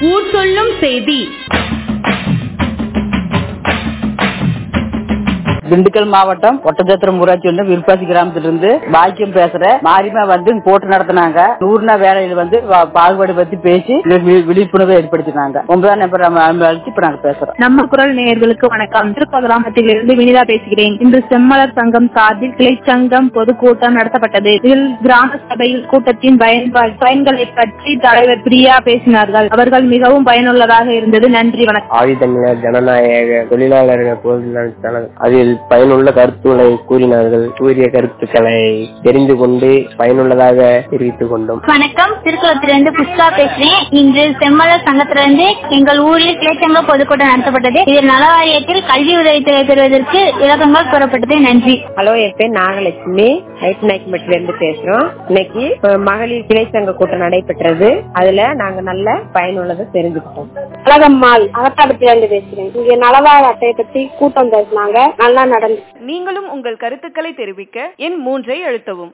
ஊர் சொல்லும் செய்தி திண்டுக்கல் மாவட்டம் ஒட்டச்சத்திரம் ஊராட்சி ஒன்று விருப்பாசி கிராமத்திலிருந்து பாக்கியம் பேசுறேன் மாரியமா வந்து போட்டு நடத்தினாங்க நூறுனா வேலையில வந்து வா- பாகுபாடு பத்தி பேசி வி- விழிப்புணர்வு ஏற்படுத்தினாங்க ஒன்பதாம் நம்பர் அழைச்சு இப்ப நாங்க பேசுறோம் நம்ம குரல் நேயர்களுக்கு வணக்கம் திருப்ப கிராமத்திலிருந்து வினிதா பேசுகிறேன் இன்று செம்மலர் சங்கம் சார்பில் கிளைச்சங்கம் பொதுக்கூட்டம் நடத்தப்பட்டது இதில் கிராம சபையில் கூட்டத்தின் பயன்பா- பயன்களை பற்றி தலைவர் பிரியா பேசினார்கள் அவர்கள் மிகவும் பயனுள்ளதாக இருந்தது நன்றி வணக்கம் ஆதித்தமிழர் ஜனநாயக தொழிலாளர்கள் பொருளாதார அதில் பயனுள்ள கருத்துக்களை கூறினார்கள் கூறிய கருத்துக்களை தெரிந்து கொண்டு பயனுள்ளதாக தெரிவித்துக் கொண்டோம் வணக்கம் திருக்குளத்திலிருந்து புஷ்கா பேசுறேன் இன்று செம்மலர் சங்கத்திலிருந்து எங்கள் ஊரில் கிளைச்சங்க பொதுக்கூட்டம் நடத்தப்பட்டது இதில் நல வாரியத்தில் கல்வி உதவித்தொகை பெறுவதற்கு இலக்கங்கள் கூறப்பட்டது நன்றி ஹலோ என் பேர் நாகலட்சுமி ஐட் நாய்க்குமட்டில இருந்து பேசுறோம் இன்னைக்கு அஹ், மகளிர் கிளை சங்க கூட்டம் நடைபெற்றது அதுல நாங்க நல்ல பயனுள்ளதை தெரிஞ்சுக்கிட்டோம் அழகம்மாள் அகத்தாபத்திலிருந்து பேசுறேன் இங்க நலவாழ் அட்டையை பத்தி கூட்டம் பேசினாங்க நல்லா நடந்து நீங்களும் உங்கள் கருத்துக்களை தெரிவிக்க எண் மூன்றை அழுத்தவும்